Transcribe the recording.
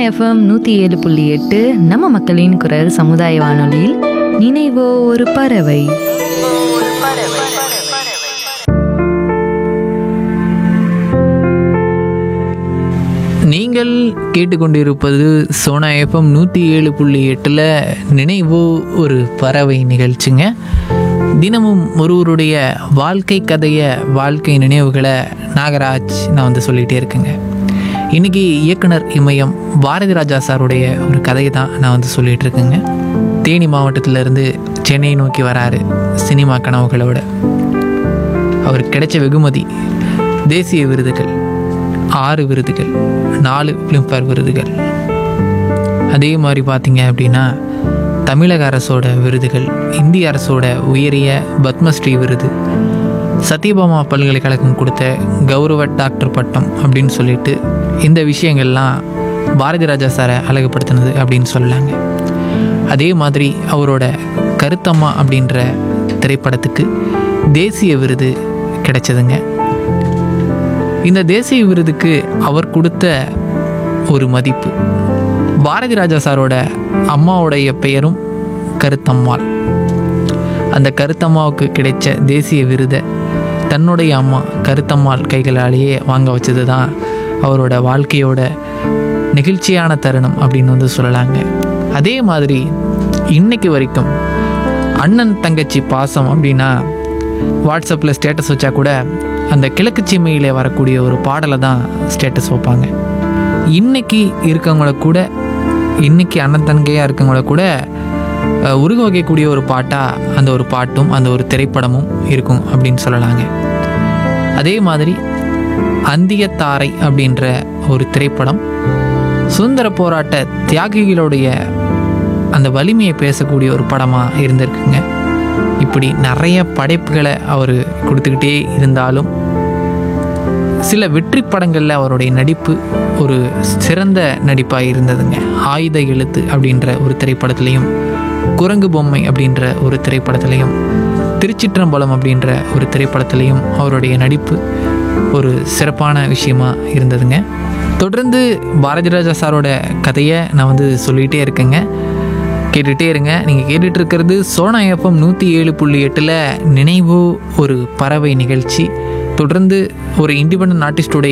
FM நூற்றி ஏழு புள்ளி எட்டு நம்ம மக்களின் குரல் சமுதாய வானொலியில் நினைவோ ஒரு பறவை நீங்கள் கேட்டுக்கொண்டிருப்பது சோனா எஃப்எம் நூற்றி ஏழு புள்ளி எட்டில் நினைவு ஒரு பறவை நிகழ்ச்சிங்க தினமும் ஒருவருடைய வாழ்க்கை கதையை வாழ்க்கை நினைவுகளை நாகராஜ் நான் வந்து சொல்லிகிட்டே இருக்கேங்க இன்றைக்கி இயக்குனர் இமயம் பாரதி ராஜா சாருடைய ஒரு கதையை தான் நான் வந்து சொல்லிகிட்டு இருக்கேங்க தேனி மாவட்டத்திலேருந்து சென்னை நோக்கி வராரு சினிமா கனவுகளோட அவருக்கு கிடைச்ச வெகுமதி தேசிய விருதுகள் ஆறு விருதுகள் நாலு ஃபிலிம்ஃபேர் விருதுகள் அதே மாதிரி பார்த்தீங்க அப்படின்னா தமிழக அரசோட விருதுகள் இந்திய அரசோட உயரிய பத்மஸ்ரீ விருது சத்யபாமா பல்கலைக்கழகம் கொடுத்த கௌரவ டாக்டர் பட்டம் அப்படின்னு சொல்லிட்டு இந்த விஷயங்கள்லாம் பாரதி ராஜா சாரை அழகுபடுத்தினது அப்படின்னு சொல்லலாங்க அதே மாதிரி அவரோட கருத்தம்மா அப்படின்ற திரைப்படத்துக்கு தேசிய விருது கிடைச்சதுங்க இந்த தேசிய விருதுக்கு அவர் கொடுத்த ஒரு மதிப்பு பாரதி ராஜா சாரோட அம்மாவுடைய பெயரும் கருத்தம்மாள் அந்த கருத்தம்மாவுக்கு கிடைச்ச தேசிய விருதை தன்னுடைய அம்மா கருத்தம்மாள் கைகளாலேயே வாங்க வச்சது தான் அவரோட வாழ்க்கையோட நெகிழ்ச்சியான தருணம் அப்படின்னு வந்து சொல்லலாங்க அதே மாதிரி இன்னைக்கு வரைக்கும் அண்ணன் தங்கச்சி பாசம் அப்படின்னா வாட்ஸ்அப்பில் ஸ்டேட்டஸ் வச்சா கூட அந்த கிழக்கு சீமையிலே வரக்கூடிய ஒரு பாடலை தான் ஸ்டேட்டஸ் வைப்பாங்க இன்னைக்கு இருக்கவங்கள கூட இன்னைக்கு அண்ணன் தங்கையாக இருக்கவங்கள கூட அஹ், உருக வைக்கக்கூடிய ஒரு பாட்டாக அந்த ஒரு பாட்டும் அந்த ஒரு திரைப்படமும் இருக்கும் அப்படின்னு சொல்லலாங்க அதே மாதிரி அந்தியத்தாரை அப்படின்ற ஒரு திரைப்படம் சுதந்திர போராட்ட தியாகிகளுடைய அந்த வலிமையை பேசக்கூடிய ஒரு படமாக இருந்திருக்குங்க இப்படி நிறைய படைப்புகளை அவர் கொடுத்துக்கிட்டே இருந்தாலும் சில வெற்றி படங்களில் அவருடைய நடிப்பு ஒரு சிறந்த நடிப்பாக இருந்ததுங்க ஆயுத எழுத்து அப்படின்ற ஒரு திரைப்படத்துலையும் குரங்கு பொம்மை அப்படின்ற ஒரு திரைப்படத்துலையும் திருச்சிற்றம்பலம் அப்படின்ற ஒரு திரைப்படத்துலையும் அவருடைய நடிப்பு ஒரு சிறப்பான விஷயமா இருந்ததுங்க தொடர்ந்து பாரதி ராஜா சாரோட கதையை நான் வந்து சொல்லிகிட்டே இருக்கேங்க கேட்டுகிட்டே இருங்க நீங்கள் கேட்டுட்டு இருக்கிறது சோனா எஃப்எம் நூற்றி ஏழு புள்ளி எட்டில் நினைவு ஒரு பறவை நிகழ்ச்சி தொடர்ந்து ஒரு இண்டிபெண்ட் ஆர்டிஸ்டுடைய